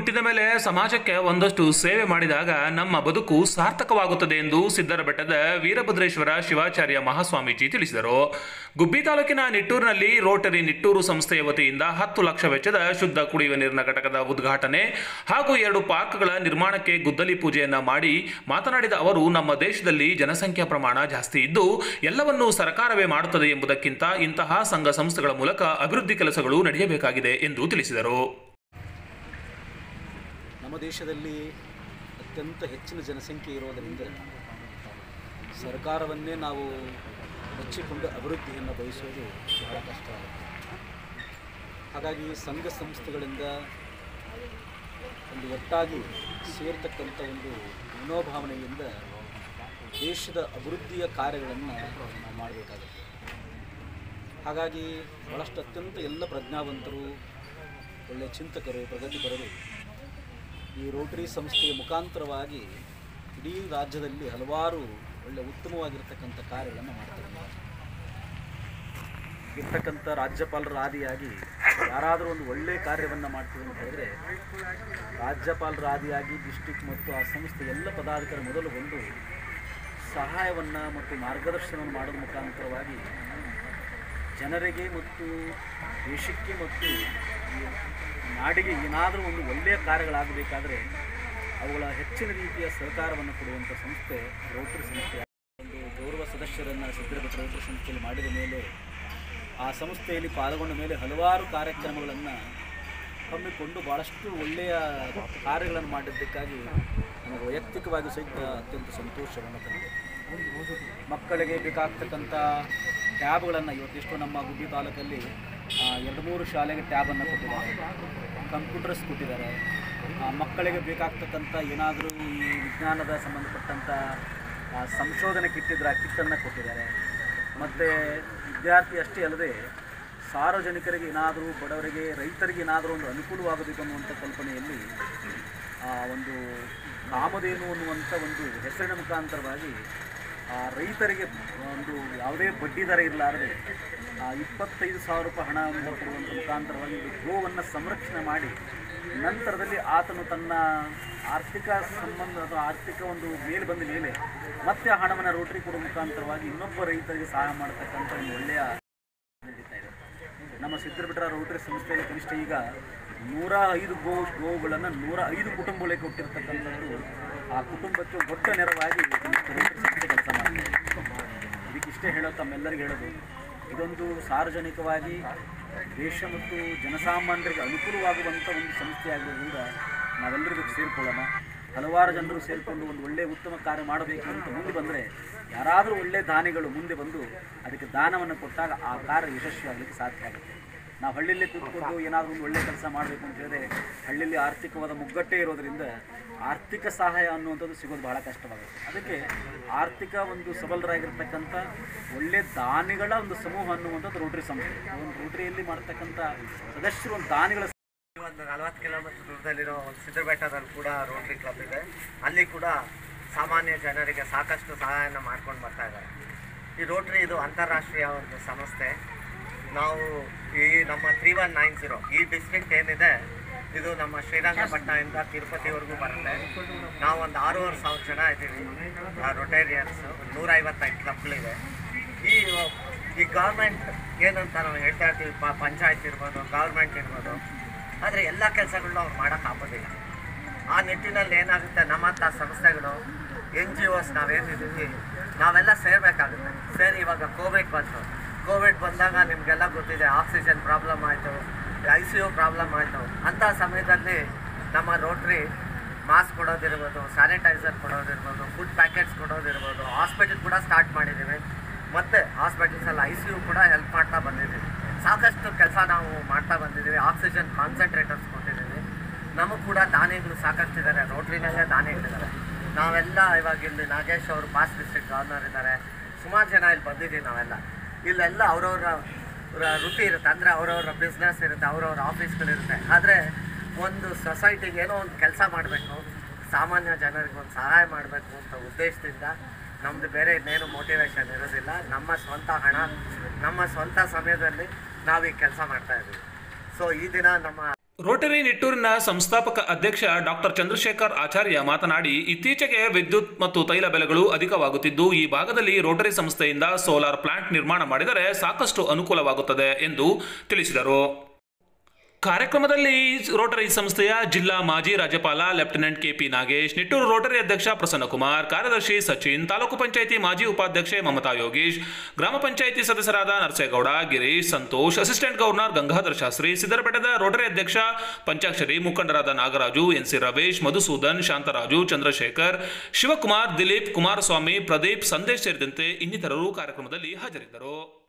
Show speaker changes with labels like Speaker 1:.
Speaker 1: ಹುಟ್ಟಿದ ಮೇಲೆ ಸಮಾಜಕ್ಕೆ ಒಂದಷ್ಟು ಸೇವೆ ಮಾಡಿದಾಗ ನಮ್ಮ ಬದುಕು ಸಾರ್ಥಕವಾಗುತ್ತದೆ ಎಂದು ಸಿದ್ದರ ಬೆಟ್ಟದ ವೀರಭದ್ರೇಶ್ವರ ಶಿವಾಚಾರ್ಯ ಮಹಾಸ್ವಾಮೀಜಿ ತಿಳಿಸಿದರು ಗುಬ್ಬಿ ತಾಲೂಕಿನ ನಿಟ್ಟೂರಿನಲ್ಲಿ ರೋಟರಿ ನಿಟ್ಟೂರು ಸಂಸ್ಥೆಯ ವತಿಯಿಂದ ಹತ್ತು ಲಕ್ಷ ವೆಚ್ಚದ ಶುದ್ಧ ಕುಡಿಯುವ ನೀರಿನ ಘಟಕದ ಉದ್ಘಾಟನೆ ಹಾಗೂ ಎರಡು ಪಾರ್ಕ್ಗಳ ನಿರ್ಮಾಣಕ್ಕೆ ಗುದ್ದಲಿ ಪೂಜೆಯನ್ನ ಮಾಡಿ ಮಾತನಾಡಿದ ಅವರು ನಮ್ಮ ದೇಶದಲ್ಲಿ ಜನಸಂಖ್ಯಾ ಪ್ರಮಾಣ ಜಾಸ್ತಿ ಇದ್ದು ಎಲ್ಲವನ್ನೂ ಸರ್ಕಾರವೇ ಮಾಡುತ್ತದೆ ಎಂಬುದಕ್ಕಿಂತ ಇಂತಹ ಸಂಘ ಸಂಸ್ಥೆಗಳ ಮೂಲಕ ಅಭಿವೃದ್ಧಿ ಕೆಲಸಗಳು ನಡೆಯಬೇಕಾಗಿದೆ ಎಂದು ತಿಳಿಸಿದರು
Speaker 2: ನಮ್ಮ ದೇಶದಲ್ಲಿ ಅತ್ಯಂತ ಹೆಚ್ಚಿನ ಜನಸಂಖ್ಯೆ ಇರೋದರಿಂದ ಸರ್ಕಾರವನ್ನೇ ನಾವು ಹಚ್ಚಿಕೊಂಡು ಅಭಿವೃದ್ಧಿಯನ್ನು ಬಯಸೋದು ಬಹಳ ಕಷ್ಟ ಆಗುತ್ತೆ ಹಾಗಾಗಿ ಸಂಘ ಸಂಸ್ಥೆಗಳಿಂದ ಒಂದು ಒಟ್ಟಾಗಿ ಸೇರ್ತಕ್ಕಂಥ ಒಂದು ಮನೋಭಾವನೆಯಿಂದ ದೇಶದ ಅಭಿವೃದ್ಧಿಯ ಕಾರ್ಯಗಳನ್ನು ನಾವು ಮಾಡಬೇಕಾಗುತ್ತೆ ಹಾಗಾಗಿ ಭಾಳಷ್ಟು ಅತ್ಯಂತ ಎಲ್ಲ ಪ್ರಜ್ಞಾವಂತರು ಒಳ್ಳೆಯ ಚಿಂತಕರು ಪ್ರಗತಿಪರರು ಈ ರೋಟರಿ ಸಂಸ್ಥೆಯ ಮುಖಾಂತರವಾಗಿ ಇಡೀ ರಾಜ್ಯದಲ್ಲಿ ಹಲವಾರು ಒಳ್ಳೆ ಉತ್ತಮವಾಗಿರ್ತಕ್ಕಂಥ ಕಾರ್ಯಗಳನ್ನು ಮಾಡ್ತಿದ್ದಾರೆ ಇರ್ತಕ್ಕಂಥ ರಾಜ್ಯಪಾಲರ ಆದಿಯಾಗಿ ಯಾರಾದರೂ ಒಂದು ಒಳ್ಳೆಯ ಕಾರ್ಯವನ್ನು ಮಾಡ್ತೀವಿ ಅಂತ ಹೇಳಿದ್ರೆ ರಾಜ್ಯಪಾಲರ ಆದಿಯಾಗಿ ಡಿಸ್ಟಿಕ್ ಮತ್ತು ಆ ಸಂಸ್ಥೆ ಎಲ್ಲ ಪದಾಧಿಕಾರಿ ಮೊದಲು ಬಂದು ಸಹಾಯವನ್ನು ಮತ್ತು ಮಾರ್ಗದರ್ಶನವನ್ನು ಮಾಡೋದ್ರ ಮುಖಾಂತರವಾಗಿ ಜನರಿಗೆ ಮತ್ತು ದೇಶಕ್ಕೆ ಮತ್ತು ಈ ನಾಡಿಗೆ ಏನಾದರೂ ಒಂದು ಒಳ್ಳೆಯ ಕಾರ್ಯಗಳಾಗಬೇಕಾದ್ರೆ ಅವುಗಳ ಹೆಚ್ಚಿನ ರೀತಿಯ ಸಹಕಾರವನ್ನು ಕೊಡುವಂಥ ಸಂಸ್ಥೆ ರೋಟರಿ ಸಂಸ್ಥೆ ಒಂದು ಗೌರವ ಸದಸ್ಯರನ್ನು ಸಿದ್ಧಪಟ್ಟ ರೋಟರಿ ಸಂಸ್ಥೆಯಲ್ಲಿ ಮಾಡಿದ ಮೇಲೆ ಆ ಸಂಸ್ಥೆಯಲ್ಲಿ ಪಾಲ್ಗೊಂಡ ಮೇಲೆ ಹಲವಾರು ಕಾರ್ಯಕ್ರಮಗಳನ್ನು ಹಮ್ಮಿಕೊಂಡು ಭಾಳಷ್ಟು ಒಳ್ಳೆಯ ಕಾರ್ಯಗಳನ್ನು ಮಾಡಿದ್ದಕ್ಕಾಗಿ ನನಗೆ ವೈಯಕ್ತಿಕವಾಗಿ ಸಹಿತ ಅತ್ಯಂತ ಸಂತೋಷವನ್ನು ತಂದಿದೆ ಮಕ್ಕಳಿಗೆ ಬೇಕಾಗ್ತಕ್ಕಂಥ ಟ್ಯಾಬ್ಗಳನ್ನು ಇವತ್ತೆಷ್ಟು ನಮ್ಮ ಗುಬ್ಬಿ ತಾಲೂಕಲ್ಲಿ ಆ, ಎರಡು ಮೂರು ಶಾಲೆಗೆ ಟ್ಯಾಬನ್ನು ಕೊಟ್ಟಿದ್ದಾರೆ ಕಂಪ್ಯೂಟರ್ಸ್ ಕೊಟ್ಟಿದ್ದಾರೆ ಆ, ಮಕ್ಕಳಿಗೆ ಬೇಕಾಗ್ತಕ್ಕಂಥ ಏನಾದರೂ ಈ ವಿಜ್ಞಾನದ ಸಂಬಂಧಪಟ್ಟಂಥ ಆ, ಸಂಶೋಧನೆ ಕಿಟ್ಟಿದ್ರೆ ಆ ಕಿಟ್ಟನ್ನು ಕೊಟ್ಟಿದ್ದಾರೆ ಮತ್ತು ವಿದ್ಯಾರ್ಥಿ ಅಷ್ಟೇ ಅಲ್ಲದೆ ಸಾರ್ವಜನಿಕರಿಗೆ ಏನಾದರೂ ಬಡವರಿಗೆ ರೈತರಿಗೆ ಏನಾದರೂ ಒಂದು ಅನುಕೂಲವಾಗಬೇಕು ಅನ್ನುವಂಥ ಕಲ್ಪನೆಯಲ್ಲಿ ಆ ಒಂದು ಕಾಮಧೇನು ಅನ್ನುವಂಥ ಒಂದು ಹೆಸರಿನ ಮುಖಾಂತರವಾಗಿ ಆ ರೈತರಿಗೆ ಒಂದು ಯಾವುದೇ ಬಡ್ಡಿ ದರ ಇರಲಾರದೆ ಆ ಇಪ್ಪತ್ತೈದು ಸಾವಿರ ರೂಪಾಯಿ ಹಣವನ್ನು ಕೊಡುವಂಥ ಮುಖಾಂತರವಾಗಿ ಒಂದು ಗೋವನ್ನು ಸಂರಕ್ಷಣೆ ಮಾಡಿ ನಂತರದಲ್ಲಿ ಆತನು ತನ್ನ ಆರ್ಥಿಕ ಸಂಬಂಧ ಅಥವಾ ಆರ್ಥಿಕ ಒಂದು ಮೇಲೆ ಬಂದ ಮೇಲೆ ಮತ್ತೆ ಆ ಹಣವನ್ನು ರೋಟರಿ ಕೊಡುವ ಮುಖಾಂತರವಾಗಿ ಇನ್ನೊಬ್ಬ ರೈತರಿಗೆ ಸಹಾಯ ಮಾಡತಕ್ಕಂಥ ಒಂದು ಒಳ್ಳೆಯ ನಡೀತಾ ಇದೆ ನಮ್ಮ ಸಿದ್ದರಬಿಟ್ರ ರೋಟರಿ ಸಂಸ್ಥೆಯಲ್ಲಿ ಕನಿಷ್ಠ ಈಗ ನೂರ ಐದು ಗೋ ಗೋವುಗಳನ್ನು ನೂರ ಐದು ಕುಟುಂಬಗಳಿಗೆ ಕೊಟ್ಟಿರ್ತಕ್ಕಂಥದ್ದು ಆ ಕುಟುಂಬಕ್ಕೆ ದೊಡ್ಡ ನೆರವಾಗಿ ಇವತ್ತು ರೋಟರಿ ಸಂಸ್ಥೆ ಕೆಲಸ ಮಾಡ್ತಾರೆ ಇದಕ್ಕಿಷ್ಟೇ ಹೇಳೋ ತಮ್ಮೆಲ್ಲರಿಗೂ ಹೇಳೋದು ಇದೊಂದು ಸಾರ್ವಜನಿಕವಾಗಿ ದೇಶ ಮತ್ತು ಜನಸಾಮಾನ್ಯರಿಗೆ ಅನುಕೂಲವಾಗುವಂಥ ಒಂದು ಸಂಸ್ಥೆ ಆಗಿರೋದ್ರಿಂದ ನಾವೆಲ್ಲರೂ ಇದಕ್ಕೆ ಸೇರಿಕೊಳ್ಳೋಣ ಹಲವಾರು ಜನರು ಸೇರಿಕೊಂಡು ಒಂದು ಒಳ್ಳೆಯ ಉತ್ತಮ ಕಾರ್ಯ ಮಾಡಬೇಕು ಅಂತ ಮುಂದೆ ಬಂದರೆ ಯಾರಾದರೂ ಒಳ್ಳೆಯ ದಾನಿಗಳು ಮುಂದೆ ಬಂದು ಅದಕ್ಕೆ ದಾನವನ್ನು ಕೊಟ್ಟಾಗ ಆ ಕಾರ್ಯ ಯಶಸ್ವಿಯಾಗಲಿಕ್ಕೆ ಸಾಧ್ಯ ಆಗುತ್ತೆ ನಾವು ಹಳ್ಳಿಯಲ್ಲಿ ಕೂತ್ಕೊಂಡು ಏನಾದರೂ ಒಂದು ಒಳ್ಳೆಯ ಕೆಲಸ ಮಾಡಬೇಕು ಅಂತ ಹೇಳಿದ್ರೆ ಹಳ್ಳಿಯಲ್ಲಿ ಆರ್ಥಿಕವಾದ ಮುಗ್ಗಟ್ಟೆ ಇರೋದರಿಂದ ಆರ್ಥಿಕ ಸಹಾಯ ಅನ್ನುವಂಥದ್ದು ಸಿಗೋದು ಬಹಳ ಕಷ್ಟವಾಗುತ್ತೆ ಅದಕ್ಕೆ ಆರ್ಥಿಕ ಒಂದು ಸಬಲರಾಗಿರ್ತಕ್ಕಂಥ ಒಳ್ಳೆಯ ದಾನಿಗಳ ಒಂದು ಸಮೂಹ ಅನ್ನುವಂಥದ್ದು ರೋಟರಿ ಸಂಸ್ಥೆ ಒಂದು ರೋಟರಿಯಲ್ಲಿ ಮಾಡ್ತಕ್ಕಂಥ ಸದಸ್ಯರು ಒಂದು ದಾನಿಗಳ
Speaker 3: ಒಂದು ನಲವತ್ತು ಕಿಲೋಮೀಟರ್ ದೂರದಲ್ಲಿರೋ ಒಂದು ಸಿದ್ದರಬೆಟ್ಟದಲ್ಲಿ ಕೂಡ ರೋಟರಿ ಕ್ಲಬ್ ಇದೆ ಅಲ್ಲಿ ಕೂಡ ಸಾಮಾನ್ಯ ಜನರಿಗೆ ಸಾಕಷ್ಟು ಸಹಾಯನ ಮಾಡ್ಕೊಂಡು ಬರ್ತಾ ಇದ್ದಾರೆ ಈ ರೋಟರಿ ಇದು ಅಂತಾರಾಷ್ಟ್ರೀಯ ಒಂದು ಸಂಸ್ಥೆ ನಾವು ಈ ನಮ್ಮ ತ್ರೀ ಒನ್ ನೈನ್ ಜೀರೋ ಈ ಡಿಸ್ಟ್ರಿಕ್ಟ್ ಏನಿದೆ ಇದು ನಮ್ಮ ಶ್ರೀರಂಗಪಟ್ಟಣದಿಂದ ತಿರುಪತಿವರೆಗೂ ಬರುತ್ತೆ ನಾವು ಒಂದು ಆರೂವರೆ ಸಾವಿರ ಜನ ಇದ್ದೀವಿ ರೊಟೇರಿಯನ್ಸ್ ನೂರೈವತ್ತೈದು ಕ್ಲಬ್ಗಳಿವೆ ಈ ಈ ಗೌರ್ಮೆಂಟ್ ಏನಂತ ನಾವು ಹೇಳ್ತಾ ಇರ್ತೀವಿ ಪ ಪಂಚಾಯತ್ ಇರ್ಬೋದು ಗೌರ್ಮೆಂಟ್ ಇರ್ಬೋದು ಆದರೆ ಎಲ್ಲ ಕೆಲಸಗಳನ್ನ ಅವ್ರು ಮಾಡೋಕ್ಕಾಗೋದಿಲ್ಲ ಆ ನಿಟ್ಟಿನಲ್ಲಿ ಏನಾಗುತ್ತೆ ನಮ್ಮಂಥ ಸಂಸ್ಥೆಗಳು ಎನ್ ಜಿ ಒಸ್ ನಾವೇನಿದ್ದೀವಿ ನಾವೆಲ್ಲ ಸೇರಬೇಕಾಗುತ್ತೆ ಸೇರಿ ಇವಾಗ ಕೋವಿಡ್ ಬಂತು ಕೋವಿಡ್ ಬಂದಾಗ ನಿಮಗೆಲ್ಲ ಗೊತ್ತಿದೆ ಆಕ್ಸಿಜನ್ ಪ್ರಾಬ್ಲಮ್ ಆಯಿತು ಐ ಸಿ ಯು ಪ್ರಾಬ್ಲಮ್ ಆಯಿತು ಅಂಥ ಸಮಯದಲ್ಲಿ ನಮ್ಮ ರೋಟ್ರಿ ಮಾಸ್ಕ್ ಕೊಡೋದಿರ್ಬೋದು ಸ್ಯಾನಿಟೈಸರ್ ಕೊಡೋದಿರ್ಬೋದು ಫುಡ್ ಪ್ಯಾಕೆಟ್ಸ್ ಕೊಡೋದಿರ್ಬೋದು ಹಾಸ್ಪಿಟಲ್ ಕೂಡ ಸ್ಟಾರ್ಟ್ ಮಾಡಿದ್ದೀವಿ ಮತ್ತು ಹಾಸ್ಪಿಟಲ್ಸಲ್ಲಿ ಐ ಸಿ ಯು ಕೂಡ ಹೆಲ್ಪ್ ಮಾಡ್ತಾ ಬಂದಿದ್ದೀವಿ ಸಾಕಷ್ಟು ಕೆಲಸ ನಾವು ಮಾಡ್ತಾ ಬಂದಿದ್ದೀವಿ ಆಕ್ಸಿಜನ್ ಕಾನ್ಸಂಟ್ರೇಟರ್ಸ್ ಕೊಟ್ಟಿದ್ದೀವಿ ನಮಗೆ ಕೂಡ ದಾನಿಗಳು ಸಾಕಷ್ಟು ಇದ್ದಾರೆ ರೋಟ್ರಿನಲ್ಲೇ ದಾನಿಗಳಿದ್ದಾರೆ ನಾವೆಲ್ಲ ಇವಾಗ ಇಲ್ಲಿ ನಾಗೇಶ್ ಅವರು ಪಾಸ್ ಡಿಸ್ಟ್ರಿಕ್ಟ್ ಗವರ್ನರ್ ಇದ್ದಾರೆ ಸುಮಾರು ಜನ ಇಲ್ಲಿ ಬಂದಿದ್ದೀವಿ ನಾವೆಲ್ಲ ಇಲ್ಲೆಲ್ಲ ಅವ್ರವ್ರ ವೃತ್ತಿ ಇರುತ್ತೆ ಅಂದರೆ ಅವ್ರವ್ರ ಬಿಸ್ನೆಸ್ ಇರುತ್ತೆ ಅವ್ರವ್ರ ಆಫೀಸ್ಗಳಿರುತ್ತೆ ಆದರೆ ಒಂದು ಸೊಸೈಟಿಗೆ ಏನೋ ಒಂದು ಕೆಲಸ ಮಾಡಬೇಕು ಸಾಮಾನ್ಯ ಜನರಿಗೆ ಒಂದು ಸಹಾಯ ಮಾಡಬೇಕು ಅಂತ ಉದ್ದೇಶದಿಂದ ನಮ್ಮದು ಬೇರೆ ಇನ್ನೇನು ಮೋಟಿವೇಶನ್ ಇರೋದಿಲ್ಲ ನಮ್ಮ ಸ್ವಂತ ಹಣ ನಮ್ಮ ಸ್ವಂತ ಸಮಯದಲ್ಲಿ ನಾವು ಈ ಕೆಲಸ ಮಾಡ್ತಾ ಇದ್ದೀವಿ ಸೊ ಈ ದಿನ ನಮ್ಮ
Speaker 1: ರೋಟರಿ ನಿಟ್ಟೂರಿನ ಸಂಸ್ಥಾಪಕ ಅಧ್ಯಕ್ಷ ಡಾಕ್ಟರ್ ಚಂದ್ರಶೇಖರ್ ಆಚಾರ್ಯ ಮಾತನಾಡಿ ಇತ್ತೀಚೆಗೆ ವಿದ್ಯುತ್ ಮತ್ತು ತೈಲ ಬೆಲೆಗಳು ಅಧಿಕವಾಗುತ್ತಿದ್ದು ಈ ಭಾಗದಲ್ಲಿ ರೋಟರಿ ಸಂಸ್ಥೆಯಿಂದ ಸೋಲಾರ್ ಪ್ಲಾಂಟ್ ನಿರ್ಮಾಣ ಮಾಡಿದರೆ ಸಾಕಷ್ಟು ಅನುಕೂಲವಾಗುತ್ತದೆ ಎಂದು ತಿಳಿಸಿದರು ಕಾರ್ಯಕ್ರಮದಲ್ಲಿ ರೋಟರಿ ಸಂಸ್ಥೆಯ ಜಿಲ್ಲಾ ಮಾಜಿ ರಾಜ್ಯಪಾಲ lieutenant K P Nagesh Nittur Rotary ಅಧ್ಯಕ್ಷ ಪ್ರಸನ್ನಕುಮಾರ್ ಕಾರ್ಯದರ್ಶಿ ಸಚಿನ್ ತಾಲೂಕು ಪಂಚಾಯಿತಿ ಮಾಜಿ ಉಪಾಧ್ಯಕ್ಷೆ ಮಮತಾ ಯೋಗೀಶ್ ಗ್ರಾಮ ಪಂಚಾಯಿತಿ ಸದಸ್ಯರಾದ ನರಸೇಗೌಡ ಗಿರೀಶ್ ಸಂತೋಷ್ ಅಸಿಸ್ಟೆಂಟ್ ಗವರ್ನರ್ ಗಂಗಾಧರ್ ಶಾಸ್ತ್ರಿ ಸಿದ್ದರಬೆಟ್ಟದ ರೋಟರಿ ಅಧ್ಯಕ್ಷ ಪಂಚಾಕ್ಷರಿ ಮುಖಂಡರಾದ ನಾಗರಾಜು ಎನ್ಸಿ ರಮೇಶ್ ಮಧುಸೂದನ್ ಶಾಂತರಾಜು ಚಂದ್ರಶೇಖರ್ ಶಿವಕುಮಾರ್ ದಿಲೀಪ್ ಕುಮಾರಸ್ವಾಮಿ ಪ್ರದೀಪ್ ಸಂದೇಶ್ ಸೇರಿದಂತೆ ಇನ್ನಿತರರು ಕಾರ್ಯಕ್ರಮದಲ್ಲಿ ಹಾಜರಿದ್ದರು